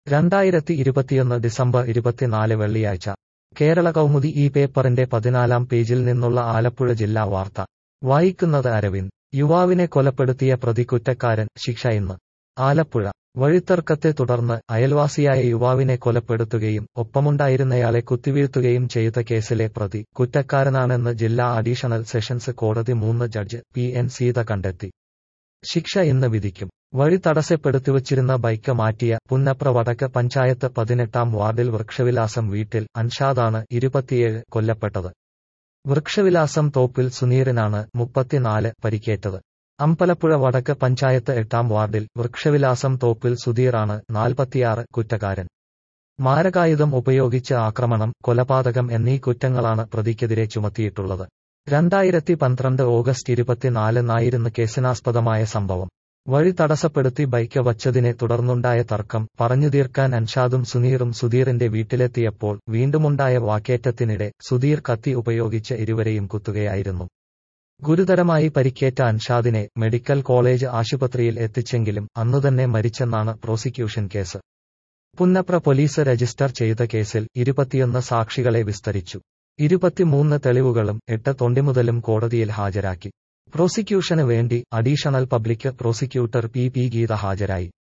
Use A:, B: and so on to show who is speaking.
A: രണ്ടായിരത്തി ഇരുപത്തിയൊന്ന് ഡിസംബർ ഇരുപത്തിനാല് വെള്ളിയാഴ്ച കേരള കൗമുദി ഈ പേപ്പറിന്റെ പതിനാലാം പേജിൽ നിന്നുള്ള ആലപ്പുഴ ജില്ലാ വാർത്ത വായിക്കുന്നത് അരവിന്ദ് യുവാവിനെ കൊലപ്പെടുത്തിയ പ്രതി കുറ്റക്കാരൻ ശിക്ഷ ഇന്ന് ആലപ്പുഴ വഴിത്തർക്കത്തെ തുടർന്ന് അയൽവാസിയായ യുവാവിനെ കൊലപ്പെടുത്തുകയും ഒപ്പമുണ്ടായിരുന്നയാളെ കുത്തിവീഴ്ത്തുകയും ചെയ്ത കേസിലെ പ്രതി കുറ്റക്കാരനാണെന്ന് ജില്ലാ അഡീഷണൽ സെഷൻസ് കോടതി മൂന്ന് ജഡ്ജ് പി എൻ സീത കണ്ടെത്തി ശിക്ഷ ഇന്ന് വിധിക്കും വഴി തടസ്സപ്പെടുത്തിവച്ചിരുന്ന ബൈക്ക് മാറ്റിയ പുന്നപ്ര വടക്ക് പഞ്ചായത്ത് പതിനെട്ടാം വാർഡിൽ വൃക്ഷവിലാസം വീട്ടിൽ അൻഷാദാണ് ഇരുപത്തിയേഴ് കൊല്ലപ്പെട്ടത് വൃക്ഷവിലാസം തോപ്പിൽ സുനീറിനാണ് മുപ്പത്തിനാല് പരിക്കേറ്റത് അമ്പലപ്പുഴ വടക്ക് പഞ്ചായത്ത് എട്ടാം വാർഡിൽ വൃക്ഷവിലാസം തോപ്പിൽ സുധീറാണ് നാൽപ്പത്തിയാറ് കുറ്റക്കാരൻ മാരകായുധം ഉപയോഗിച്ച് ആക്രമണം കൊലപാതകം എന്നീ കുറ്റങ്ങളാണ് പ്രതിക്കെതിരെ ചുമത്തിയിട്ടുള്ളത് രണ്ടായിരത്തി പന്ത്രണ്ട് ഓഗസ്റ്റ് ഇരുപത്തിനാലിനായിരുന്നു കേസിനാസ്പദമായ സംഭവം വഴി തടസ്സപ്പെടുത്തി ബൈക്ക് വച്ചതിനെ തുടർന്നുണ്ടായ തർക്കം പറഞ്ഞു തീർക്കാൻ അൻഷാദും സുനീറും സുധീറിന്റെ വീട്ടിലെത്തിയപ്പോൾ വീണ്ടുമുണ്ടായ വാക്കേറ്റത്തിനിടെ സുധീർ കത്തി ഉപയോഗിച്ച് ഇരുവരെയും കുത്തുകയായിരുന്നു ഗുരുതരമായി പരിക്കേറ്റ അൻഷാദിനെ മെഡിക്കൽ കോളേജ് ആശുപത്രിയിൽ എത്തിച്ചെങ്കിലും അന്നുതന്നെ മരിച്ചെന്നാണ് prosecution case Punnapra police register ചെയ്ത കേസിൽ ഇരുപത്തിയൊന്ന് സാക്ഷികളെ വിസ്തരിച്ചു ഇരുപത്തിമൂന്ന് തെളിവുകളും എട്ട് തൊണ്ടിമുതലും കോടതിയിൽ ഹാജരാക്കി പ്രോസിക്യൂഷന് വേണ്ടി additional public prosecutor P P Geetha ഹാജരായി